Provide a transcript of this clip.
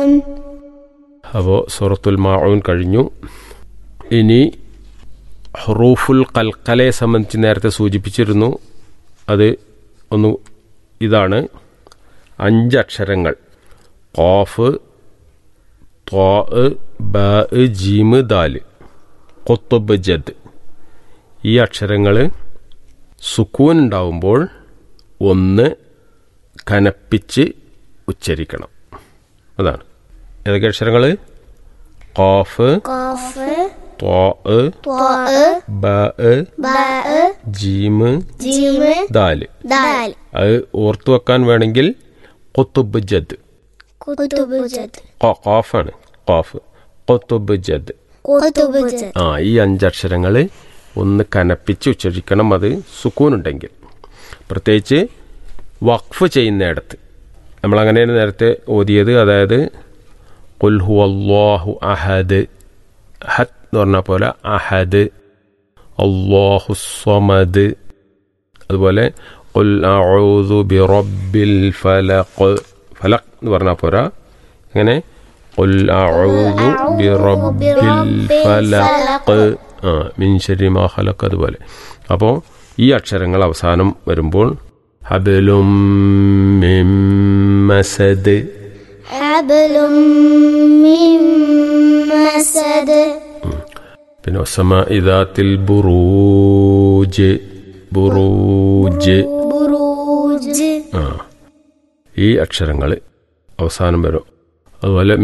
അപ്പോൾ സൂറത്തുൽ മാഊൻ കഴിഞ്ഞു ഇനി ഹറൂഫുൽ കൽക്കലയെ സംബന്ധിച്ച് നേരത്തെ സൂചിപ്പിച്ചിരുന്നു അത് ഒന്ന് ഇതാണ് അഞ്ച് അക്ഷരങ്ങൾ ഖാഫ് ത്വാ ബ ജീമ് ദാല് കൊത്തുബ് ജദ് ഈ അക്ഷരങ്ങൾ സുക്കൂൻ ഉണ്ടാവുമ്പോൾ ഒന്ന് കനപ്പിച്ച് ഉച്ചരിക്കണം അതാണ് ഏതൊക്കെ അക്ഷരങ്ങൾ ഖാഫ് ഖാഫ് ത്വാ ത്വാ ബ ബാ ജീമ് ജീമ് ദാല് ദാൽ അത് ഓർത്തു വെക്കാൻ വേണമെങ്കിൽ കൊത്തുബ് ജദ് കുതുബ് ജദ് ഖ- ഖാഫാണ് ഖാഫ് കൊത്തുബ് ജദ് കുതുബ് ജദ് ആ ഈ അഞ്ചക്ഷരങ്ങൾ ഒന്ന് കനപ്പിച്ച് ഉച്ചരിക്കണം അത് സുക്കൂനുണ്ടെങ്കിൽ പ്രത്യേകിച്ച് വഖഫ് ചെയ്യുന്നിടത്ത് നമ്മളങ്ങനെയാണ് നേരത്തെ ഓതിയത് അതായത് കുൽഹു അള്ളാഹു അഹദ് ഹത്ത് എന്ന് പറഞ്ഞ പോലെ അഹദ് അള്ളാഹു സ്വമദ് അതുപോലെ കുൽ അഊദു ബിറബ്ബിൽ ഫലഖ് ഫലഖ് എന്ന് പറഞ്ഞാൽ പോരാ എങ്ങനെ കുൽ അഊദു ബിറബ്ബിൽ ഫലഖ് ആ മിൻ ശരി മാ ഖലഖ് അതുപോലെ അപ്പോൾ ഈ അക്ഷരങ്ങൾ അവസാനം വരുമ്പോൾ ഹബലും മിൻ മസദ് ഹബലും മിൻ മസദ് പിന്നെ ഒസമ ഇദാത്തിൽ ബുറൂജ് ബുറൂജ് ബുറൂജ് ആ ഈ അക്ഷരങ്ങൾ അവസാനം വരും അതുപോലെ